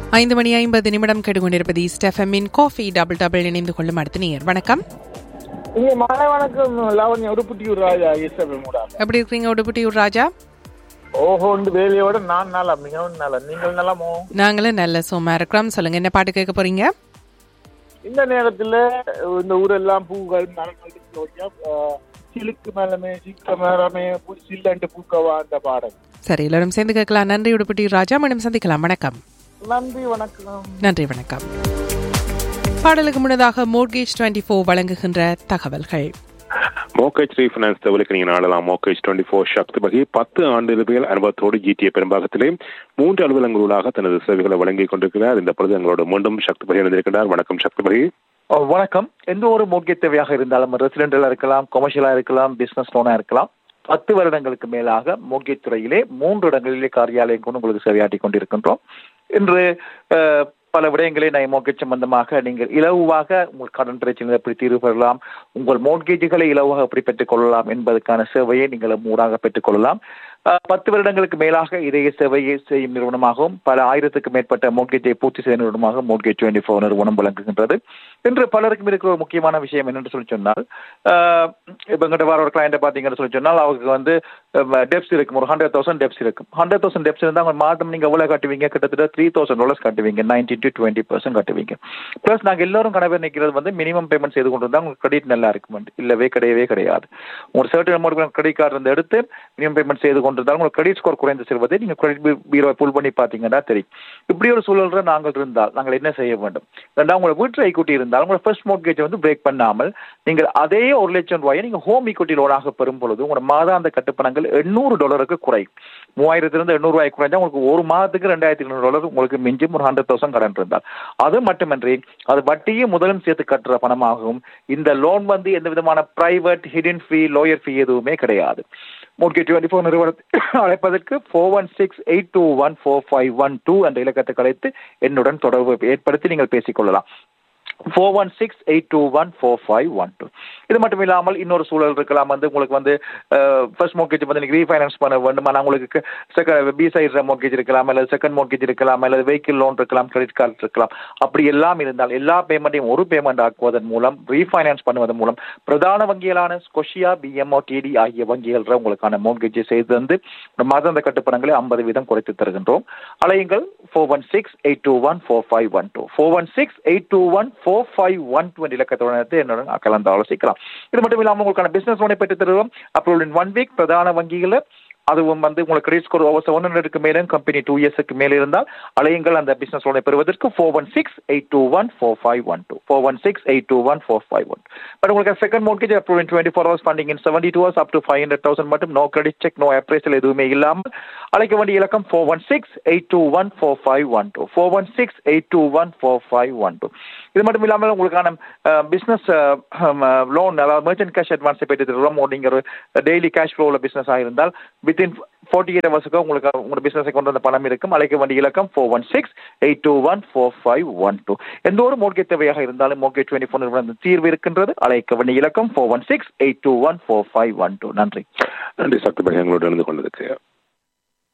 ஐந்து மணி ஐம்பது நிமிடம் கெடுகொண்டிருப்பது ஸ்டெஃபமின் காஃபி டபுள் டபுள் இணைந்து கொள்ளும் அடுத்த நேர் வணக்கம் இங்க மாலை வணக்கம் லாவண்யா உடுப்புட்டியூர் ராஜா இசபம் எப்படி இருக்கீங்க உடுப்புட்டியூர் ராஜா ஓஹோண்டு வேலையோட நான் நல்லா மிகவும் நல்லா நீங்கள் நலமோ நாங்களும் நல்ல சோமா இருக்கிறோம் சொல்லுங்க என்ன பாட்டு கேட்க போறீங்க இந்த நேரத்துல இந்த ஊரெல்லாம் பூக்கள் மரங்கள் தோட்டியா, ஆஹ், சிலுக்கு மேலமே சிக்க மேலமே பு- சில்லண்டு பூக்கவா அந்த பாடல் சரி எல்லாரும் சேர்ந்து கேட்கலாம் நன்றி உடுப்புட்டியூர் ராஜா மீண்டும் சந்திக்கலாம் வணக்கம் நன்றி வணக்கம் நன்றி வணக்கம் பாடலுக்கு முன்னதாக மோர்கேஜ் டுவெண்ட்டி ஃபோர் வழங்குகின்ற தகவல்கள் மோகேஜ் ரீஃபைனான்ஸ் தகவலுக்கு நீங்கள் நாடலாம் மோகேஜ் டுவெண்ட்டி ஃபோர் சக்தி வகை பத்து ஆண்டு நிறுவியல் அனுபவத்தோடு ஜிடிஏ பெரும்பாகத்திலே மூன்று அலுவலங்களூடாக தனது சேவைகளை வழங்கிக் கொண்டிருக்கிறார் இந்த பொழுது எங்களோட மீண்டும் சக்தி பகை இணைந்திருக்கிறார் வணக்கம் சக்தி பகை ஓ, வணக்கம் எந்த ஒரு மோட்கே தேவையாக இருந்தாலும் ரெசிடென்டலா இருக்கலாம் கொமர்ஷியலா இருக்கலாம் பிசினஸ் லோனா இருக்கலாம் பத்து வருடங்களுக்கு மேலாக மோட்கே துறையிலே மூன்று இடங்களிலே காரியாலயம் கொண்டு உங்களுக்கு சேவையாட்டி கொண்டிருக்கின்றோம் இன்று அஹ், பல விடயங்களை நான் மோட்கேஜ் சம்பந்தமாக நீங்கள் இலவாக உங்கள் கடன் பிரச்சனை எப்படி தீர்வு பெறலாம் உங்கள் மோட்கேஜுகளை இலவாக எப்படி பெற்றுக் கொள்ளலாம் என்பதற்கான சேவையை நீங்கள் ஊடாக பெற்றுக் கொள்ளலாம் அஹ், பத்து வருடங்களுக்கு மேலாக இதய சேவையை செய்யும் நிறுவனமாகவும் பல ஆயிரத்துக்கு மேற்பட்ட மோட்கேஜை பூர்த்தி செய்யும் நிறுவனமாக மோட்கேஜ் டுவெண்ட்டி ஃபோர் நிறுவனம் விளங்குகின்றது இன்று பலருக்கும் இருக்கிற ஒரு முக்கியமான விஷயம் என்னன்னு சொல்லி சொன்னால் ஆஹ் இப்ப எங்கிட்ட வர ஒரு கிளைண்ட்டை பார்த்தீங்கன்னு சொல்லி சொன்னால் அவருக்கு வந்து டெப்ஸ் இருக்கும் ஒரு ஹண்ட்ரட் தௌசண்ட் டெப்ஸ் இருக்கும் ஹண்ட்ரட் தௌசண்ட் டெப்ஸ் இருந்தால் அவங்க மாதம் நீங்க எவ்வளவு கட்டுவீங்க கிட்டத்தட்ட த்ரீ தௌசண்ட் டாலர்ஸ் கட்டுவீங்க நைன்டீன் டு டுவெண்ட்டி பர்சன்ட் கட்டுவீங்க ப்ளஸ் நாங்கள் எல்லாரும் கணவர் நிற்கிறது வந்து மினிமம் பேமெண்ட் செய்து கொண்டு இருந்தால் உங்களுக்கு கிரெடிட் நல்லா இருக்கும் இல்லவே கிடையவே கிடையாது உங்களுக்கு சர்டன் அமௌண்ட் கிரெடிட் கார்டு இருந்து எடுத்து மினிமம் பேமெண்ட் செய்து கொண்டு இருந்தால் உங்களுக்கு கிரெடிட் ஸ்கோர் குறைந்து செல்வதை நீங்க கிரெடிட் பீரோ புல் பண்ணி பார்த்தீங்கன்னா தெரியும் இப்படி ஒரு சூழல்ல நாங்கள் இருந்தால் நாங்கள் என்ன செய்ய வேண்டும் ரெண்டாவது உங்களை வீட்டு ஈக்குட்டி இருந்தால் உங்களோட ஃபர்ஸ்ட் மோட்கேஜை வந்து பிரேக் பண்ணாமல் நீங்கள் அதே ஒரு லட்சம் ரூபாயை நீங்க ஹோம் ஈக்குட்டி லோனாக பெறும் பொழுது உங்களோட மாதாந்த கட்டுப்பணங்கள் எண்ணூறு டாலருக்கு குறையும் மூவாயிரத்திலிருந்து எண்ணூறு ரூபாய் குறைஞ்சா உங்களுக்கு ஒரு மாதத்துக்கு ரெண்டாயிரத்தி இருநூறு டாலர் உங்களுக்கு மிஞ்சும் ஒரு ஹண்ட்ரட் தௌசண்ட் கடன் இருந்தால் அது மட்டுமின்றி அது வட்டியும் முதலும் சேர்த்து கட்டுற பணமாகவும் இந்த லோன் வந்து எந்த விதமான private hidden fee lower fee எதுவுமே கிடையாது மூர்கே டுவெண்ட்டி ஃபோர் நிறுவனத்தை அழைப்பதற்கு four one six eight two one four five one two என்ற இலக்கத்தை கலைத்து என்னுடன் தொடர்பு ஏற்படுத்தி நீங்கள் பேசிக்கொள்ளலாம் four one six eight two one four five one two இது மட்டும் இல்லாமல் இன்னொரு சூழல் இருக்கலாம் வந்து உங்களுக்கு வந்து ஃபர்ஸ்ட் மோர்கேஜ் வந்து நீங்கள் ரீஃபைனான்ஸ் பண்ண வேண்டும் ஆனால் உங்களுக்கு செகண்ட் பி சைடு மோர்கேஜ் இருக்கலாம் அல்லது செகண்ட் மோர்கேஜ் இருக்கலாம் அல்லது வெஹிக்கிள் லோன் இருக்கலாம் கிரெடிட் கார்டு இருக்கலாம் அப்படி எல்லாம் இருந்தால் எல்லா பேமெண்ட்டையும் ஒரு பேமெண்ட் ஆக்குவதன் மூலம் ரீஃபைனான்ஸ் பண்ணுவதன் மூலம் பிரதான வங்கிகளான ஸ்கொஷியா பிஎம்ஓ டிடி ஆகிய வங்கிகள் உங்களுக்கான மோர்கேஜை செய்து வந்து மாதாந்த கட்டுப்பணங்களை ஐம்பது வீதம் குறைத்து தருகின்றோம் அலையுங்கள் four one six eight two one four five one two four one six eight two one four five one twenty இலக்கத்துடன் என்னுடன் கலந்து ஆலோசிக்கலாம் இது மட்டும் இல்லாமல் உங்களுக்கான பிசினஸ் லோனை பெற்று தருவோம் அப்ரூவல் இன் ஒன் வீக் பிரதான வங்கிகளில் அதுவும் வந்து உங்களுக்கு கிரெடிட் ஸ்கோர் ஓவர் செவன் ஹண்ட்ரடுக்கு மேலே கம்பெனி டூ இயர்ஸுக்கு மேலே இருந்தால் அலையுங்கள் அந்த பிசினஸ் லோனை பெறுவதற்கு four one six eight two one four five one two four one six eight two one four five one but உங்களுக்கு second mortgage approve in twenty four hours funding in seventy two hours up to five hundred thousand மட்டும் no credit check no appraisal எதுவுமே இல்லாமல் அழைக்க வேண்டிய இலக்கம் four one six eight two one four five one two four one six eight two one four five one two இது மட்டும் இல்லாமல் உங்களுக்கான பிஸ்னஸ் லோன் அதாவது மெர்ச்சன்ட் கேஷ் அட்வான்ஸை பெற்று தருவோம் நீங்கள் ஒரு டெய்லி கேஷ் ஃப்ளோவில் பிஸ்னஸ் ஆகிருந்தால் வித்தின் ஃபார்ட்டி எயிட் ஹவர்ஸுக்கு உங்களுக்கு உங்களோட பிசினஸை கொண்டு வந்த பணம் இருக்கும் அழைக்க வேண்டிய இலக்கம் four one six eight two one four five one two எந்த ஒரு மோட்கே தேவையாக இருந்தாலும் மோட்கே டுவெண்ட்டி ஃபோர் நிறுவனம் தீர்வு இருக்கின்றது அழைக்க வேண்டிய இலக்கம் four one six eight two one four five one two நன்றி நன்றி சக்தி பகை எங்களோடு இணைந்து கொண்டதுக்கு